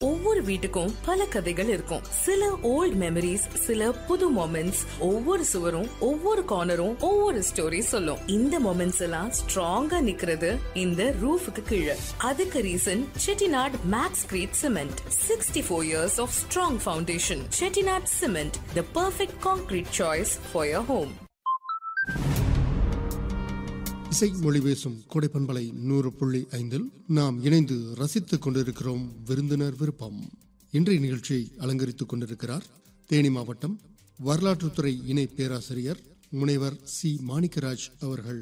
ஒவ்வொரு வீட்டுக்கும் பல கதைகள் இருக்கும் சில ஓல்ட் மெமரிஸ் சில புது மொமெண்ட்ஸ் ஒவ்வொரு சுவரும் ஒவ்வொரு கார்னரும் ஒவ்வொரு ஸ்டோரி சொல்லும் இந்த மொமெண்ட்ஸ் எல்லாம் ஸ்ட்ராங்கா நிக்கிறது இந்த ரூஃபுக்கு கீழே அதுக்கு reason Chettinad Maxcrete cement sixty four years of strong foundation Chettinad cement the perfect concrete choice for your home இசை மொழி பேசும் கொடை பண்பலை நூறு புள்ளி ஐந்தில் நாம் இணைந்து ரசித்துக் கொண்டிருக்கிறோம் விருந்தினர் விருப்பம் இன்றைய நிகழ்ச்சியை அலங்கரித்துக் கொண்டிருக்கிறார் தேனி மாவட்டம் வரலாற்றுத்துறை இணை பேராசிரியர் முனைவர் சி மாணிக்கராஜ் அவர்கள்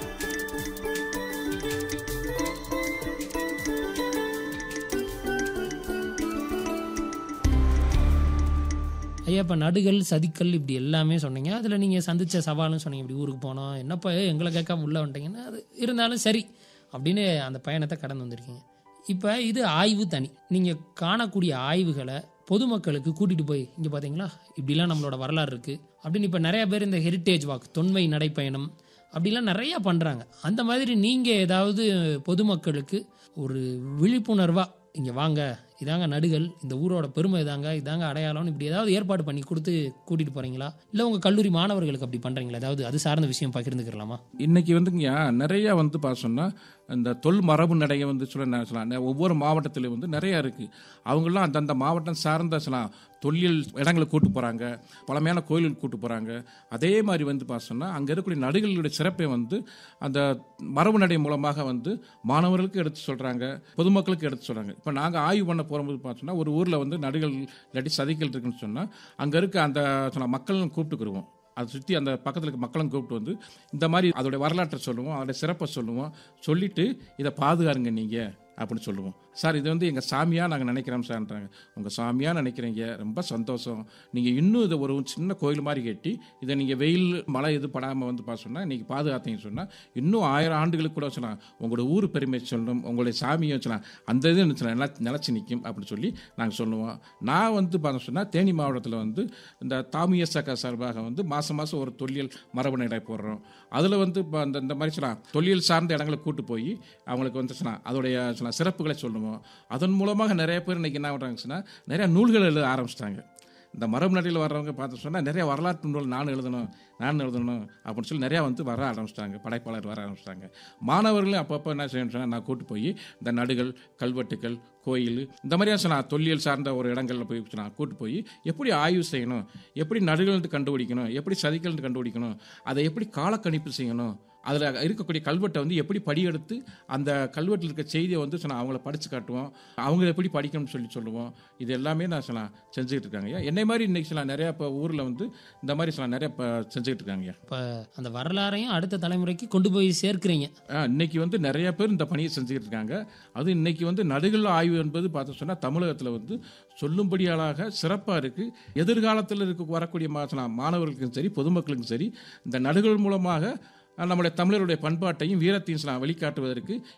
ஐயா இப்போ நடுகள் சதிக்கல் இப்படி எல்லாமே சொன்னீங்க அதில் நீங்கள் சந்திச்ச சவால்னு சொன்னீங்க இப்படி ஊருக்கு போனோம் என்னப்பா எங்களை கேட்காம உள்ளே வந்துட்டீங்கன்னா அது இருந்தாலும் சரி அப்படின்னு அந்த பயணத்தை கடந்து வந்திருக்கீங்க இப்போ இது ஆய்வு தனி நீங்கள் காணக்கூடிய ஆய்வுகளை பொதுமக்களுக்கு கூட்டிகிட்டு போய் இங்கே பார்த்தீங்களா இப்படிலாம் நம்மளோட வரலாறு இருக்குது அப்படின்னு இப்போ நிறைய பேர் இந்த ஹெரிட்டேஜ் வாக் தொன்மை நடைப்பயணம் அப்படிலாம் நிறையா பண்ணுறாங்க அந்த மாதிரி நீங்கள் ஏதாவது பொதுமக்களுக்கு ஒரு விழிப்புணர்வாக இங்கே வாங்க இதாங்க நடுகள் இந்த ஊரோட பெருமை இதாங்க இதாங்க அடையாளம்னு இப்படி ஏதாவது ஏற்பாடு பண்ணி கொடுத்து கூட்டிகிட்டு போகிறீங்களா இல்லை உங்கள் கல்லூரி மாணவர்களுக்கு அப்படி பண்ணுறீங்களா ஏதாவது அது சார்ந்த விஷயம் பகிர்ந்துக்கிறலாமா இன்னைக்கு வந்துங்க நிறைய வந்து பார்க்க சொன்னா இந்த தொல் மரபு நடைய வந்து சொல்ல நான் சொல்லலாம் நெ- ஒவ்வொரு மாவட்டத்திலும் வந்து நிறைய இருக்கு அவங்களாம் அந்தந்த மாவட்டம் சார்ந்த சொல்லலாம் தொல்லியல் இடங்களுக்கு கூட்டு போறாங்க பழமையான கோயிலுக்கு கூட்டு போறாங்க அதே மாதிரி வந்து பார்க்க சொன்னா அங்க இருக்கக்கூடிய நடுகளுடைய சிறப்பை வந்து அந்த மரபு நடை மூலமாக வந்து மாணவர்களுக்கு எடுத்து சொல்றாங்க பொதுமக்களுக்கு எடுத்து சொல்றாங்க இப்போ நாங்க ஆய்வு பண்ண போகும்போது பார்த்தோம்னா ஒரு ஊர்ல வந்து நடுகள் இல்லாட்டி சதிகள் இருக்குன்னு சொன்னா அங்க இருக்க அந்த சொன்ன மக்களும் கூப்பிட்டுக்குருவோம் அதை சுற்றி அந்த பக்கத்தில் இருக்க மக்களும் கூப்பிட்டு வந்து இந்த மாதிரி அதோடைய வரலாற்றை சொல்லுவோம் அதோடைய சிறப்பை சொல்லுவோம் சொல்லிட்டு இதை பாதுகாருங்க நீங்கள் அப்படின்னு சொல்லுவோம் சார் இது வந்து எங்கள் சாமியாக நாங்கள் நினைக்கிறோம் சார்ன்றாங்க உங்கள் சாமியாக நினைக்கிறீங்க ரொம்ப சந்தோஷம் நீங்கள் இன்னும் இதை ஒரு சின்ன கோயில் மாதிரி கட்டி இதை நீங்கள் வெயில் மழை இது படாமல் வந்து பார்த்து சொன்னால் நீங்கள் பாதுகாத்தீங்கன்னு சொன்னால் இன்னும் ஆயிரம் ஆண்டுகளுக்கு கூட சொல்லலாம் உங்களோட ஊர் பெருமை சொல்லணும் உங்களுடைய சாமியை சொல்லலாம் அந்த இது நினைச்சு- நில நிலச்சி நிற்கும் அப்படின்னு சொல்லி நாங்கள் சொல்லுவோம் நான் வந்து பார்த்து சொன்னால் தேனி மாவட்டத்தில் வந்து இந்த தாமியசக சார்பாக வந்து மாதம் மாதம் ஒரு தொல்லியல் மரபு நடை போடுறோம் அதில் வந்து இப்போ அந்த இந்த மாதிரி சொல்லலாம் தொல்லியல் சார்ந்த இடங்களை கூட்டு போய் அவங்களுக்கு வந்து சொல்லலாம் அதோடைய சொல்லலாம் சிறப்புகளை சொல்லுவோம் அதன் மூலமாக நிறைய பேர் இன்னைக்கு என்ன பண்ணுறாங்க சொன்னால் நிறைய நூல்கள் எழுத ஆரம்பிச்சிட்டாங்க இந்த மரபு நடையில் வர்றவங்க பார்த்து சொன்னால் நிறைய வரலாற்று நூல் நான் எழுதணும் நான் எழுதணும் அப்படின்னு சொல்லி நிறையா வந்து வர ஆரம்பிச்சிட்டாங்க படைப்பாளர் வர ஆரம்பிச்சிட்டாங்க மாணவர்களும் அப்பப்போ என்ன செய்யணும் சொன்னா, நான் கூட்டு போய் இந்த நடுகள் கல்வெட்டுகள் கோயில் இந்த மாதிரியா சொன்னா தொல்லியல் சார்ந்த ஒரு இடங்களில் போய் நான் கூட்டு போய் எப்படி ஆய்வு செய்யணும் எப்படி நடுகள் கண்டுபிடிக்கணும் எப்படி சதிகள் கண்டுபிடிக்கணும் அதை எப்படி காலக்கணிப்பு செய்யணும் அதில் இருக்கக்கூடிய கல்வெட்டை வந்து எப்படி படியெடுத்து அந்த கல்வெட்டில் இருக்க செய்தியை வந்து சொன்னா அவங்கள படித்து காட்டுவோம் அவங்க எப்படி படிக்கணும்னு சொல்லி சொல்லுவோம் இது எல்லாமே நான் சொன்னா செஞ்சுக்கிட்டு இருக்காங்க ஐயா என்னை மாதிரி இன்னைக்கு சில நிறையா இப்போ ஊரில் வந்து இந்த மாதிரி சில நிறைய இப்போ செஞ்சுக்கிட்டு இருக்காங்க ஐயா இப்போ அந்த வரலாறையும் அடுத்த தலைமுறைக்கு கொண்டு போய் சேர்க்கிறீங்க ஆ, இன்னைக்கு வந்து நிறைய பேர் இந்த பணியை செஞ்சுக்கிட்டு இருக்காங்க அது இன்னைக்கு வந்து நடுகள் ஆய்வு என்பது பார்த்து சொன்னா தமிழகத்தில் வந்து சொல்லும்படியாளாக சிறப்பாக இருக்கு எதிர்காலத்தில் இருக்க வரக்கூடிய மா- சொன்னா மாணவர்களுக்கும் சரி பொதுமக்களுக்கும் சரி இந்த நடுகள் மூலமாக அஹ், நம்முடைய தமிழருடைய பண்பாட்டையும் வீரத்தையும் சொன்னா வெளிக்காட்டுவதற்கு